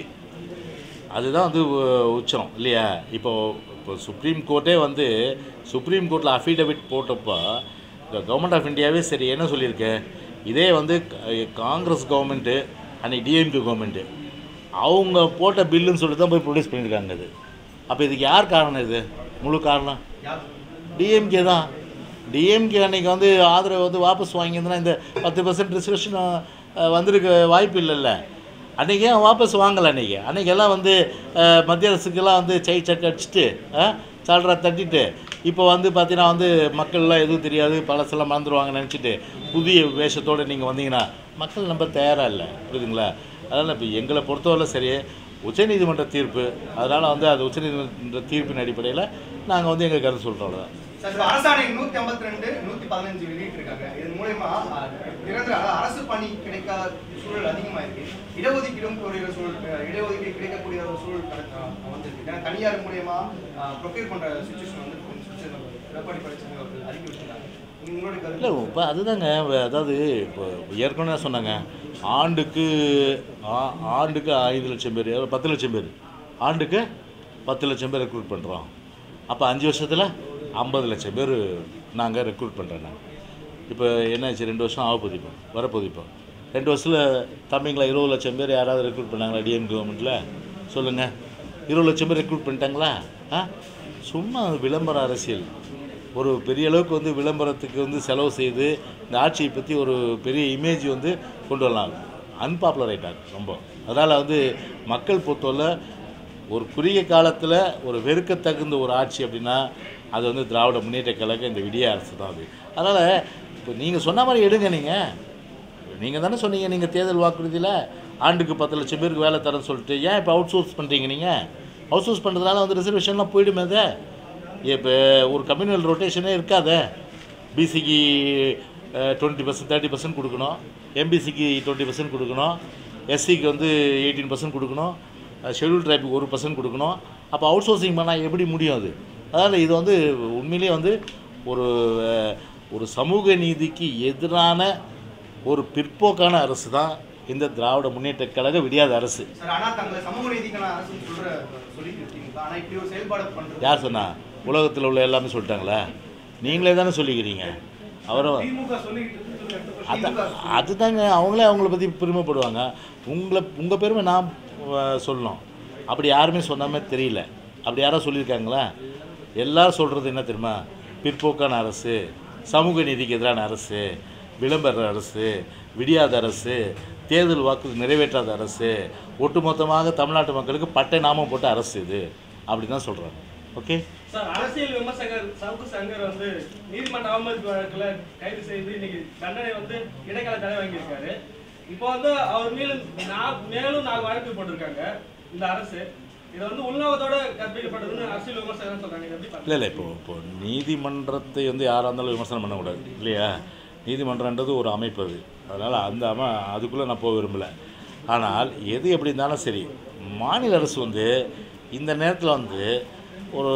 அதுதான் வந்து உ- உச்சம் இல்லையா இப்போ இப்போ சுப்ரீம் கோர்ட்டே வந்து சுப்ரீம் கோர்ட்டில் அஃபிடவிட் போட்டப்போ கவர்மெண்ட் ஆஃப் இந்தியாவே சரி என்ன சொல்லியிருக்கு இதே வந்து க- காங்கிரஸ் கவர்மெண்ட்டு அன்னைக்கு டிஎம்கே கவர்மெண்ட்டு அவங்க போட்ட பில்லுன்னு சொல்லிட்டு தான் போய் ப்ரொடியூஸ் பண்ணியிருக்காங்க இது அப்போ இதுக்கு யார் காரணம் இது முழு காரணம் யார்? டிஎம்கே தான் டிஎம்கே அன்னைக்கு வந்து ஆதரவு வந்து வாபஸ் வாங்கியிருந்தனா இந்த பத்து பர்சன்ட் ரிசர்வேஷன் வந்திருக்க வாய்ப்பு இல்லைல்ல அன்றைக்கி ஏன் வாபஸ் வாங்கலை அன்றைக்கி அன்றைக்கி எல்லாம் வந்து அஹ், மத்திய அரசுக்கெல்லாம் வந்து சை சக்கு அடிச்சுட்டு சால்ரா தட்டிட்டு இப்போ வந்து பார்த்தீங்கன்னா வந்து மக்கள்லாம் எதுவும் தெரியாது பழசெல்லாம் மறந்துடுவாங்கன்னு நினச்சிட்டு புதிய வேஷத்தோடு நீங்கள் வந்தீங்கன்னா மக்கள் நம்ப தயாராக இல்லை புரியுதுங்களா அதனால் இப்போ எங்களை பொறுத்தவரை சரி உச்சநீதிமன்ற தீர்ப்பு அதனால் வந்து அது உச்சநீதிமன்ற தீர்ப்பின் அடிப்படையில் நாங்கள் வந்து எங்கள் கருத்து சொல்கிறோம் அவ்வளோதான் சார் இப்ப அரசாணை நூத்தி ஐம்பத்தி ரெண்டு நூத்தி பதினஞ்சு வெளியிட்டிருக்காங்க இதன் மூலயமா அஹ், நிரந்தர அதாவது அரசு பணி கிடைக்காத சூழல் அதிகமா இருக்கு இடஒதுக்கீடும் கூடிய சூழல் அஹ், இடஒதுக்கீடு கிடைக்கக்கூடிய ஒரு சூழல் கடக்க- வந்திருக்கு ஏன்னா தனியார் மூலியமா ப்ரொக்யூர் பண்ற சுச்சுவேஷன் வந்து எடப்பாடி பழனிசாமி அவர்கள் அறிக்கை விட்டுருக்காங்க நீங்க உங்களுடைய இல்லை கருத்து இப்போ அதுதாங்க அதாவது இப்போ ஏற்கனவே சொன்னாங்க ஆண்டுக்கு ஆ- ஆண்டுக்கு ஐந்து லட்சம் பேர் எவ்வளவு? பத்து லட்சம் பேர் ஆண்டுக்கு பத்து லட்சம் பேர் ரெக்ரூட் பண்ணுறோம் அப்போ அஞ்சு வருஷத்தில் ஐம்பது லட்சம் பேர் நாங்கள் ரெக்ரூட் பண்ணுறோம் நாங்கள் இப்போ என்னாச்சு ரெண்டு வருஷம் ஆக போகுது இப்போ வரப்போகுது இப்போ ரெண்டு வருஷத்தில் தம்பிங்களா இருபது லட்சம் பேர் யாராவது ரெக்ரூட் பண்ணாங்களா டிஎம் கவர்மெண்ட்டில் சொல்லுங்கள் இருபது லட்சம் பேர் ரெக்ரூட் பண்ணிட்டாங்களா ஆ சும்மா விளம்பர அரசியல் ஒரு பெரிய அளவுக்கு வந்து விளம்பரத்துக்கு வந்து செலவு செய்து இந்த ஆட்சியை பற்றி ஒரு பெரிய இமேஜ் வந்து கொண்டு வரலாம் அன்பாப்புலர் ஆயிட்டாங்க ரொம்ப அதனால் வந்து மக்கள் பொறுத்தவரை ஒரு குறுகிய காலத்தில் ஒரு வெறுக்கத்தகுந்த ஒரு ஆட்சி அப்படின்னா அது வந்து திராவிட முன்னேற்ற கழகம் இந்த விடிய அரசு தான் அது அதனால் இப்போ நீங்கள் சொன்ன மாதிரி எடுங்க நீங்கள் நீங்கள் தானே சொன்னீங்க நீங்கள் தேர்தல் வாக்குறுதியில் ஆண்டுக்கு பத்து லட்சம் பேருக்கு வேலை தரேன்னு சொல்லிட்டு ஏன் இப்போ அவுட் சோர்ஸ் பண்ணுறீங்க நீங்கள் அவுட் சோர்ஸ் பண்ணுறதுனால வந்து ரிசர்வேஷன்லாம் போயிடுமே அது இப்போ ஒரு கம்யூனல் ரொட்டேஷனே இருக்காதே பிசிக்கு டுவெண்ட்டி பர்சன்ட் தேர்ட்டி பர்சன்ட் கொடுக்கணும் எம்பிசிக்கு டுவெண்ட்டி பர்சன்ட் கொடுக்கணும் எஸ்சிக்கு வந்து எயிட்டீன் பர்சன்ட் கொடுக்கணும் ஷெட்யூல் ட்ரைபுக்கு ஒரு பர்சன்ட் கொடுக்கணும் அப்போ அவுட் சோர்சிங் பண்ணால் எப்படி முடியும் அது அதனால் இது வந்து உண்மையிலேயே வந்து ஒரு அஹ், ஒரு சமூக நீதிக்கு எதிரான ஒரு பிற்போக்கான அரசு தான் இந்த திராவிட முன்னேற்ற கழக விடியாத அரசு சார் ஆனா தங்களை சமூக நீதிக்கான அரசு சொல்ற சொல்லிட்டு இருக்கீங்க ஆனா இப்படி ஒரு செயல்பாடு பண்றது யார் சொன்னா உலகத்தில் உள்ள எல்லாமே சொல்லிட்டாங்களா நீங்களே தானே சொல்லிக்கிறீங்க அவரும் திமுக சொல்லிக்கிட்டு இருக்குன்னு சொல்லி அடுத்த அது அதுதாங்க அவங்களே அவங்கள பற்றி பெருமைப்படுவாங்க உங்களை உங்கள் பெருமை நான் அஹ், சொல்லணும் அப்படி யாருமே சொன்ன மாதிரி தெரியல அப்படி யாரோ சொல்லியிருக்காங்களா எல்லாரும் சொல்கிறது என்ன தெரியுமா பிற்போக்கான அரசு சமூக நீதிக்கு எதிரான அரசு விளம்பர அரசு விடியாத அரசு தேர்தல் வாக்கு நிறைவேற்றாத அரசு ஒட்டுமொத்தமாக தமிழ்நாட்டு மக்களுக்கு பட்டை நாமம் போட்ட அரசு இது அப்படி தான் சொல்கிறாங்க ஓகே சார் அரசியல் விமர்சகர் சவுக்கு சங்கர் வந்து நீதிமன்ற அவமதிப்பு வழக்குல கைது செய்து இன்னைக்கு தண்டனை வந்து இடைக்கால தடை வாங்கியிருக்காரு இப்போ வந்து அவர் மேலும் நா- மேலும் நாலு வழக்கு போட்டிருக்காங்க இந்த அரசு இது வந்து உள்நோக்கத்தோட கற்பிக்கப்பட்டதுன்னு அரசியல் விமர்சகர் சொல்றாங்க இதை எப்படி இல்லை பாக்குறீங்க? இல்லை இப்போ இப்போ நீதிமன்றத்தை வந்து யாராக இருந்தாலும் விமர்சனம் பண்ணக்கூடாது இல்லையா நீதிமன்றன்றது ஒரு அமைப்பு அது அதனால் அந்த அம அதுக்குள்ளே நான் போக விரும்பலை ஆனால் எது எப்படி இருந்தாலும் சரி மாநில அரசு வந்து இந்த நேரத்தில் வந்து ஒரு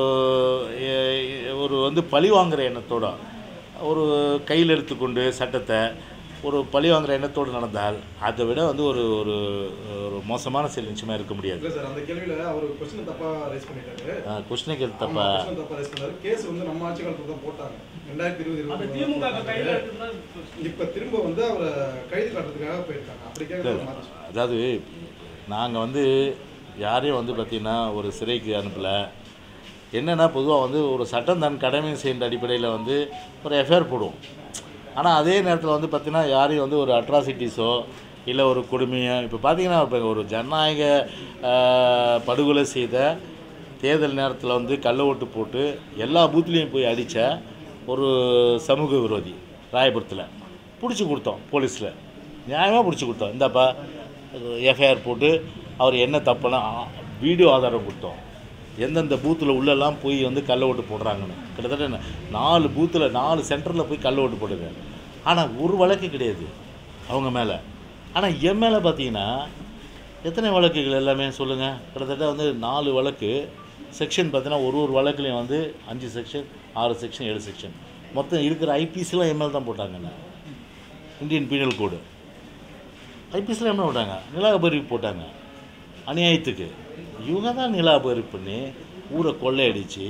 எ- ஒரு வந்து பழி வாங்குற எண்ணத்தோட ஒரு கையில் எடுத்துக்கொண்டு சட்டத்தை ஒரு பழி வாங்குற எண்ணத்தோடு நடந்தால் அதை விட வந்து ஒரு ஒரு ஒரு மோசமான செயல் நிச்சயமாக இருக்க முடியாது இல்ல சார் அந்த கேள்வியில அவர் கொஸ்டின் தப்பா ரைஸ் பண்ணிட்டாரு கொஸ்டினுக்கு ஆமா, தப்பா question தப்பா ரைஸ் பண்ணாரு கேஸ் வந்து நம்ம ஆட்சி காலத்துல தான் போட்டாங்க ரெண்டாயிரத்தி இருபது அந்த இருபது திமுக கையில் எடுத்துதான் இப்ப திரும்ப வந்து அவரை கைது காட்டுறதுக்காக போயிருக்காங்க அப்படி இல்ல, கேட்க மாற்றி அதாவது நாங்கள் வந்து யாரையும் வந்து பார்த்திங்கன்னா ஒரு சிறைக்கு அனுப்பலை என்னென்னா பொதுவாக வந்து ஒரு சட்டம் தன் கடமை செய்கின்ற அடிப்படையில் வந்து ஒரு எஃப்ஐஆர் போடுவோம் ஆனால் அதே நேரத்தில் வந்து பார்த்திங்கன்னா யாரையும் வந்து ஒரு அட்ராசிட்டிஸோ இல்லை ஒரு கொடுமையோ இப்போ பார்த்தீங்கன்னா இப்போ ஒரு ஜனநாயக ஆஹ், படுகொலை செய்த தேர்தல் நேரத்தில் வந்து கள்ள ஓட்டு போட்டு எல்லா பூத்துலேயும் போய் அடித்த ஒரு சமூக விரோதி ராயபுரத்தில் பிடிச்சி கொடுத்தோம் போலீஸில் நியாயமாக பிடிச்சி கொடுத்தோம் இந்தாப்பா எஃப்ஐஆர் போட்டு அவர் என்ன தப்புனா வீடியோ ஆதாரம் கொடுத்தோம் எந்தெந்த பூத்தில் உள்ளெல்லாம் போய் வந்து கள்ள ஓட்டு போடுறாங்கன்னு கிட்டத்தட்ட நா- நாலு பூத்தில் நாலு சென்டரில் போய் கள்ள ஓட்டு போடுங்க ஆனால் ஒரு வழக்கு கிடையாது அவங்க மேலே ஆனால் என் மேலே பார்த்தீங்கன்னா எத்தனை வழக்குகள் எல்லாமே சொல்லுங்கள் கிட்டத்தட்ட வந்து நாலு வழக்கு செக்ஷன் பார்த்தீங்கன்னா ஒரு ஒரு வழக்குலையும் வந்து அஞ்சு செக்ஷன் ஆறு செக்ஷன் ஏழு செக்ஷன் மொத்தம் இருக்கிற ஐபிசிலாம் எம்எல் தான் போட்டாங்கண்ணே இந்தியன் பீனல் கோடு ஐபிஎஸ்ல என்ன போட்டாங்க நிலாபரிப்பு போட்டாங்க அநியாயத்துக்கு இவங்க தான் நிலாபரிப்பு பண்ணி ஊரை கொள்ளையடிச்சு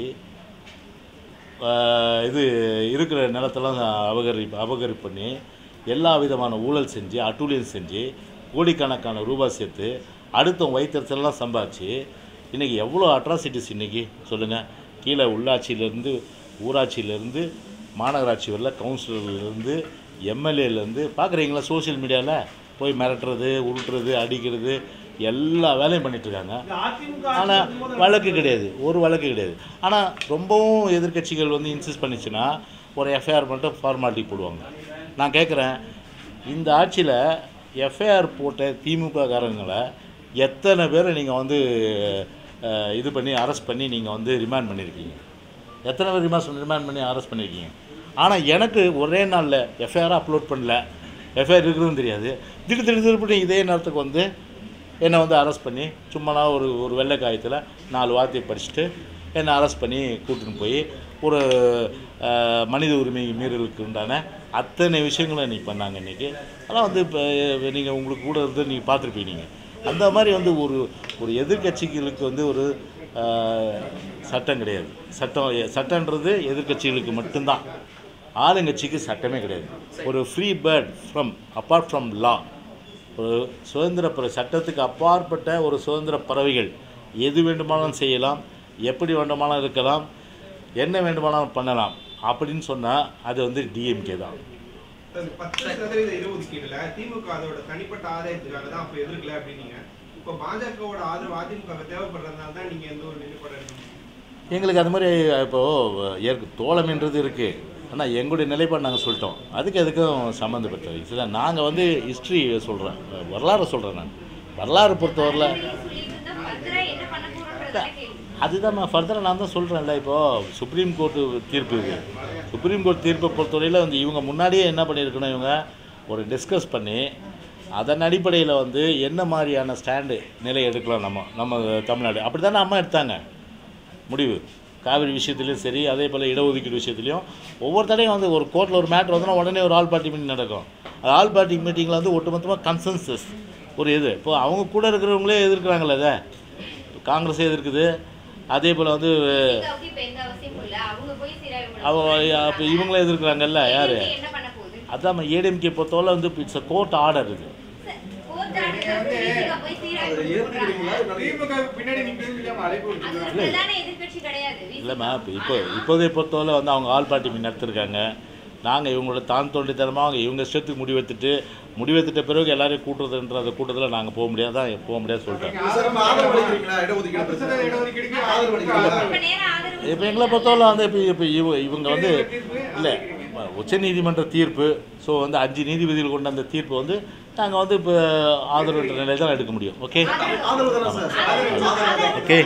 ஆஹ், இது இருக்கிற நிலத்தெல்லாம் அபகரிப்பு அபகரிப்பு பண்ணி எல்லா விதமான ஊழல் செஞ்சு அட்டூழியம் செஞ்சு கோடிக்கணக்கான ரூபாய் சேர்த்து அடுத்தவங்க வைத்தியத்தெல்லாம் சம்பாதிச்சு இன்றைக்கி எவ்வளோ அட்ராசிட்டிஸ் இன்றைக்கி சொல்லுங்கள் கீழே உள்ளாட்சியிலேருந்து ஊராட்சியிலேருந்து மாநகராட்சி வரல கவுன்சிலர்லேருந்து எம்எல்ஏலேருந்து பார்க்குறீங்களா சோஷியல் மீடியாவில் போய் மிரட்டுறது உருட்டுறது அடிக்கிறது எல்லா வேலையும் பண்ணிகிட்ருக்காங்க இந்த அதிமுக ஆனால் ஆட்சி இருக்கும்போது வழக்கு கிடையாது ஒரு வழக்கு கிடையாது ஆனால் ரொம்பவும் எதிர்க்கட்சிகள் வந்து இன்சிஸ்ட் பண்ணிச்சுன்னா ஒரு எஃப்ஐஆர் மட்டும் ஃபார்மாலிட்டி போடுவாங்க நான் கேட்குறேன் இந்த ஆட்சியில் எஃப்ஐஆர் போட்ட திமுக காரங்களை எத்தனை பேரை நீங்கள் வந்து அஹ், இது பண்ணி அரெஸ்ட் பண்ணி நீங்கள் வந்து ரிமாண்ட் பண்ணியிருக்கீங்க எத்தனை பேர் ரிமாண்ட் ரிமாண்ட் பண்ணி அரெஸ்ட் பண்ணியிருக்கீங்க ஆனால் எனக்கு ஒரே நாளில் எஃப்ஐஆர் அப்லோட் பண்ணல எஃப்ஐஆர் இருக்குதுன்னு தெரியாது திடீர் திடீர் திருப்பி இதே நேரத்துக்கு வந்து என்னை வந்து அரெஸ்ட் பண்ணி சும்மா நான் ஒரு ஒரு வெள்ளை காயத்தில் நாலு வார்த்தையை படிச்சுட்டு என்னை அரெஸ்ட் பண்ணி கூட்டின்னு போய் ஒரு அஹ், மனித உரிமை மீறலுக்கு உண்டான அத்தனை விஷயங்களும் இன்னைக்கு பண்ணாங்க இன்றைக்கி அதெல்லாம் வந்து இப்போ நீங்கள் உங்களுக்கு கூட இருந்து நீங்கள் பார்த்துருப்பீங்க நீங்கள் அந்த மாதிரி வந்து ஒரு ஒரு எதிர்க்கட்சிகளுக்கு வந்து ஒரு அஹ், சட்டம் கிடையாது சட்டம் சட்டன்றது எதிர்க்கட்சிகளுக்கு மட்டும்தான் ஆளுங்கட்சிக்கு சட்டமே கிடையாது ஒரு free bird from apart from law ஒரு சுதந்திர பற சட்டத்துக்கு அப்பாற்பட்ட ஒரு சுதந்திர பறவைகள் எது வேண்டுமானாலும் செய்யலாம் எப்படி வேண்டுமானாலும் இருக்கலாம் என்ன வேண்டுமானாலும் பண்ணலாம் அப்படின்னு சொன்னால் அது வந்து டிஎம்கே தான் சார், பத்து சதவீத இடஒதுக்கீடுல திமுக அதோட தனிப்பட்ட ஆதாயத்துக்காக தான் அப்ப எதிர்க்கல அப்படின்னீங்க இப்ப பாஜகவோட ஆதரவு அதிமுக தேவைப்படுறதுனால தான் நீங்க எந்த ஒரு நிலைப்பாடு எடுக்கணும் எங்களுக்கு அது மாதிரி இப்போது ஏற்கு தோழமைன்றது இருக்குது ஆனால் எங்களுடைய நிலைப்பாடு நாங்கள் சொல்லிட்டோம் அதுக்கு அதுக்கும் சம்மந்தப்பட்டது சரிங்களா நாங்கள் வந்து ஹிஸ்ட்ரி சொல்கிறேன் வரலாறு சொல்கிறேன் நான் வரலாறு பொறுத்தவரையில் அதுதான் நான் ஃபர்தராக நான் தான் சொல்கிறேன்ல இப்போது சுப்ரீம் கோர்ட்டு தீர்ப்பு இது சுப்ரீம் கோர்ட் தீர்ப்பை பொறுத்தவரையில் வந்து இவங்க முன்னாடியே என்ன பண்ணியிருக்கணும் இவங்க ஒரு டிஸ்கஸ் பண்ணி அதன் அடிப்படையில் வந்து என்ன மாதிரியான ஸ்டாண்டு நிலை எடுக்கலாம் நம்ம நம்ம தமிழ்நாடு அப்படி தானே அம்மா எடுத்தாங்க முடிவு காவிரி விஷயத்துலையும் சரி அதே போல் இடஒதுக்கீடு விஷயத்துலையும் ஒவ்வொரு தடையும் வந்து ஒரு கோர்ட்டில் ஒரு மேட்ரு வந்தோன்னா உடனே ஒரு ஆல் பார்ட்டி மீட்டிங் நடக்கும் அது ஆல் பார்ட்டி மீட்டிங்கில் வந்து ஒட்டுமொத்தமாக கன்சென்சஸ் ஒரு இது இப்போ அவங்க கூட இருக்கிறவங்களே எதிர்க்கிறாங்களே அதை காங்கிரஸே எதிர்க்குது அதே போல் வந்து அவ அப்போ இவங்களே எதிர்க்கிறாங்கல்ல யார் என்ன பண்ண போகுது அதான் ஏடிஎம்கே பொறுத்தவரை வந்து இட்ஸ் அ கோர்ட் ஆர்டர் இது கோர்ட் ஆர்டர் போய் சீராய்வு பண்றாங்க திமுக பின்னாடி நிக்கிறதுக்கு அழைப்பு அது விட்டுருக்காங்க பிரதான எதிர்க்கட்சி கிடையாது இல்லைம்மா இப்போ இப்போ இப்போதைய பொறுத்தவரை வந்து அவங்க ஆல் பார்ட்டி மீட் நடத்திருக்காங்க நாங்கள் இவங்களோட தான் தோண்டித்தனமாக அவங்க இவங்க இஷ்டத்துக்கு முடிவெடுத்துட்டு முடிவெடுத்துட்ட பிறகு எல்லாரையும் கூட்டுறதுன்ற அந்த கூட்டத்தில் நாங்கள் போக முடியாது தான் போக முடியாது சொல்லிட்டேன் சார் நம்ம ஆதரவு அளிக்கிறீங்களா இடஒதுக்கீடு பத்து பிரச்சனை சதவீத இடஒதுக்கீடுக்கு ஆதரவு அளிக்கிறீங்களா இப்ப நேரம் ஆதரவு இப்போ எங்களை பொறுத்தவரை வந்து இப்போ இப்போ இவ இவங்க வந்து இல்லை உச்சநீதிமன்ற தீர்ப்பு ஸோ வந்து அஞ்சு நீதிபதிகள் கொண்ட அந்த தீர்ப்பு வந்து நாங்கள் வந்து இப்போ ஆதரவுன்ற நிலையை தான் எடுக்க முடியும் ஓகே ஆதரவு தானே சார் ஓகே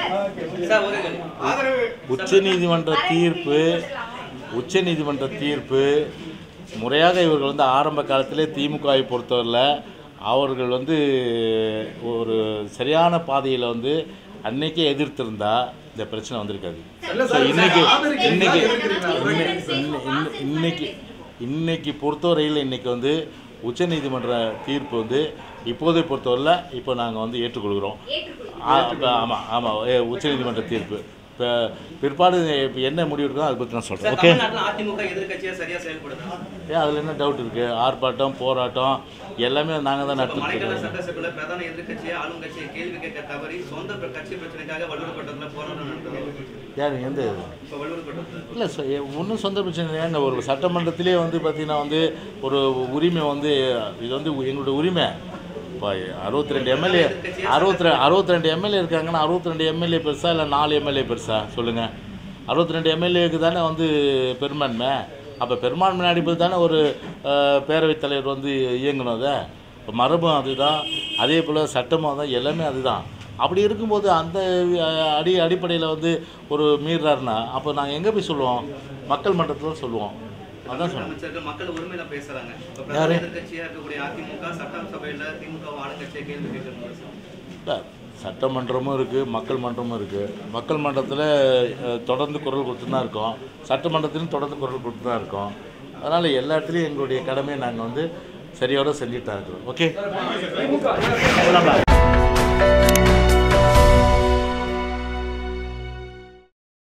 ஆதரவு உச்சநீதிமன்ற தீர்ப்பு உச்சநீதிமன்ற தீர்ப்பு முறையாக இவர்கள் வந்து ஆரம்ப காலத்திலே திமுகவை பொறுத்தவரையில் அவர்கள் வந்து ஒரு சரியான பாதையில் வந்து அன்னைக்கே எதிர்த்திருந்தா இந்த பிரச்சனை வந்திருக்காது இல்ல ஸோ சார், இன்னைக்கு ஆதரிக்கிறீங்களா? இன்னைக்கு எதிர்க்கிறீங்களா? இன்னை- இன்னை- இன்னை- இன்னைக்கு இன்னைக்கு பொறுத்தவரையில் இன்னைக்கு வந்து உச்சநீதிமன்ற தீர்ப்பு வந்து இப்போதை பொறுத்தவரையில் இப்போ நாங்கள் வந்து ஏற்றுக்கொள்கிறோம் ஏற்றுக்கொள்ளும் ஆமாம் ஆமாம் உச்சநீதிமன்ற தீர்ப்பு இப்போ பிற்பாடு இப்போ என்ன முடிவு இருக்கோ அதை பற்றி நான் சொல்கிறேன் சார் ஓகே தமிழ்நாட்டுல அதிமுக எதிர்க்கட்சியா சரியா செயல்படுதா ஏன் அதில் என்ன டவுட் இருக்குது ஆர்ப்பாட்டம் போராட்டம் எல்லாமே நாங்கள் தான் இப்ப மலைக்கால நடத்திட்டு சட்டசபையில பிரதான எதிர்க்கட்சியை ஆளும் கட்சியை கேள்வி கேட்க தவறி சொந்த பிர- கட்சி பிரச்சனைக்காக வலுவூர்பட்டத்துல போராட்டம் நடந்தது யார் எந்த இது இப்ப வலுவூர்பட்டத்துல இல்லை ஒன்றும் சொந்த பிரச்சனை ஏங்க ஒரு சட்டமன்றத்திலே வந்து பார்த்திங்கன்னா வந்து ஒரு உரிமை வந்து இது வந்து எங்களோட உரிமை இப்போ அறுபத்தி ரெண்டு எம்எல்ஏ அறுபத்தி ரெண்டு அறுபத்தி ரெண்டு எம்எல்ஏ இருக்காங்கன்னா அறுபத்தி ரெண்டு எம்எல்ஏ பெருசா இல்லை நாலு எம்எல்ஏ பெருசா சொல்லுங்கள் அறுபத்தி ரெண்டு எம்எல்ஏக்கு தானே வந்து பெரும்பான்மை அப்போ பெரும்பான்மை அடிப்பது தானே ஒரு அஹ், பேரவைத் தலைவர் வந்து இயங்கணும் அதை இப்போ மரபும் அதுதான் அதே போல் சட்டமும் தான் எல்லாமே அதுதான் அப்படி இருக்கும்போது அந்த அஹ், அடி அடிப்படையில் வந்து ஒரு மீறாருன்னா அப்போ நாங்கள் எங்கே போய் சொல்லுவோம் மக்கள் மன்றத்தில் தான் சொல்லுவோம் அதான் சொன்னேன் அமைச்சர்கள் மக்கள் உரிமையில பேசுறாங்க இப்ப யாரு? பிரதான எதிர்க்கட்சியா இருக்கக்கூடிய அதிமுக சட்டசபையில திமுக ஆளுங்கட்சியை கேள்வி கேட்கறது இல்லை சட்டமன்றமும் இருக்குது மக்கள் மன்றமும் இருக்குது மக்கள் மன்றத்தில் தொடர்ந்து குரல் கொடுத்து தான் இருக்கோம் சட்டமன்றத்திலும் தொடர்ந்து குரல் கொடுத்து தான் இருக்கோம் அதனால் எல்லா இடத்துலையும் எங்களுடைய கடமையை நாங்கள் வந்து சரியோட செஞ்சுட்டு தான் இருக்கிறோம் ஓகே